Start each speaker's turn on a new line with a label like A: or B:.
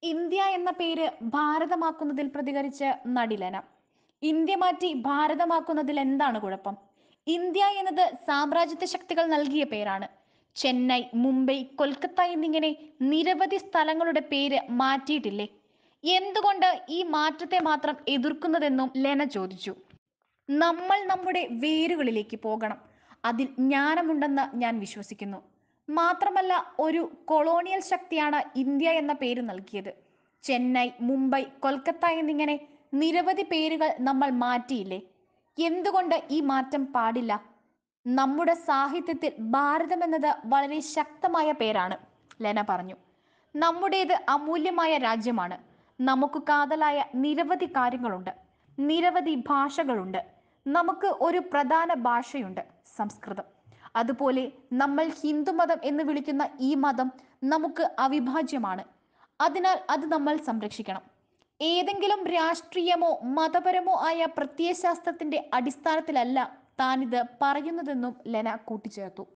A: India എന്ന പേര് ഭാരതമാക്കുന്നതിൽ പ്രതികരിച്ച് നടിലന ഇന്ത്യ മാറ്റി ഭാരതമാക്കുന്നതിൽ എന്താണ് കുഴപ്പം ഇന്ത്യ എന്നത് സാമ്രാജ്യത്വ ശക്തികൾ നൽകിയ പേരാണ് ചെന്നൈ മുംബൈ കൊൽക്കത്ത എന്നിങ്ങനെ നിരവധി സ്ഥലങ്ങളുടെ പേര് മാറ്റിയിട്ടില്ലേ എന്തുകൊണ്ട് ഈ മാറ്റത്തെ മാത്രം എതിർക്കുന്നതെന്നും ലെന ചോദിച്ചു നമ്മൾ നമ്മുടെ വേരുകളിലേക്ക് പോകണം അതിൽ ജ്ഞാനമുണ്ടെന്ന് ഞാൻ വിശ്വസിക്കുന്നു മാത്രമല്ല ഒരു കൊളോണിയൽ ശക്തിയാണ് ഇന്ത്യ എന്ന പേര് നൽകിയത് ചെന്നൈ മുംബൈ കൊൽക്കത്ത എന്നിങ്ങനെ നിരവധി പേരുകൾ നമ്മൾ മാറ്റിയില്ലേ എന്തുകൊണ്ട് ഈ മാറ്റം പാടില്ല നമ്മുടെ സാഹിത്യത്തിൽ ഭാരതം എന്നത് വളരെ ശക്തമായ പേരാണ് ലെന പറഞ്ഞു നമ്മുടേത് അമൂല്യമായ രാജ്യമാണ് നമുക്ക് കാതലായ നിരവധി കാര്യങ്ങളുണ്ട് നിരവധി ഭാഷകളുണ്ട് നമുക്ക് ഒരു പ്രധാന ഭാഷയുണ്ട് സംസ്കൃതം അതുപോലെ നമ്മൾ ഹിന്ദുമതം എന്ന് വിളിക്കുന്ന ഈ മതം നമുക്ക് അവിഭാജ്യമാണ് അതിനാൽ അത് നമ്മൾ സംരക്ഷിക്കണം ഏതെങ്കിലും രാഷ്ട്രീയമോ മതപരമോ ആയ പ്രത്യയശാസ്ത്രത്തിന്റെ അടിസ്ഥാനത്തിലല്ല താനിത് പറയുന്നതെന്നും ലെന കൂട്ടിച്ചേർത്തു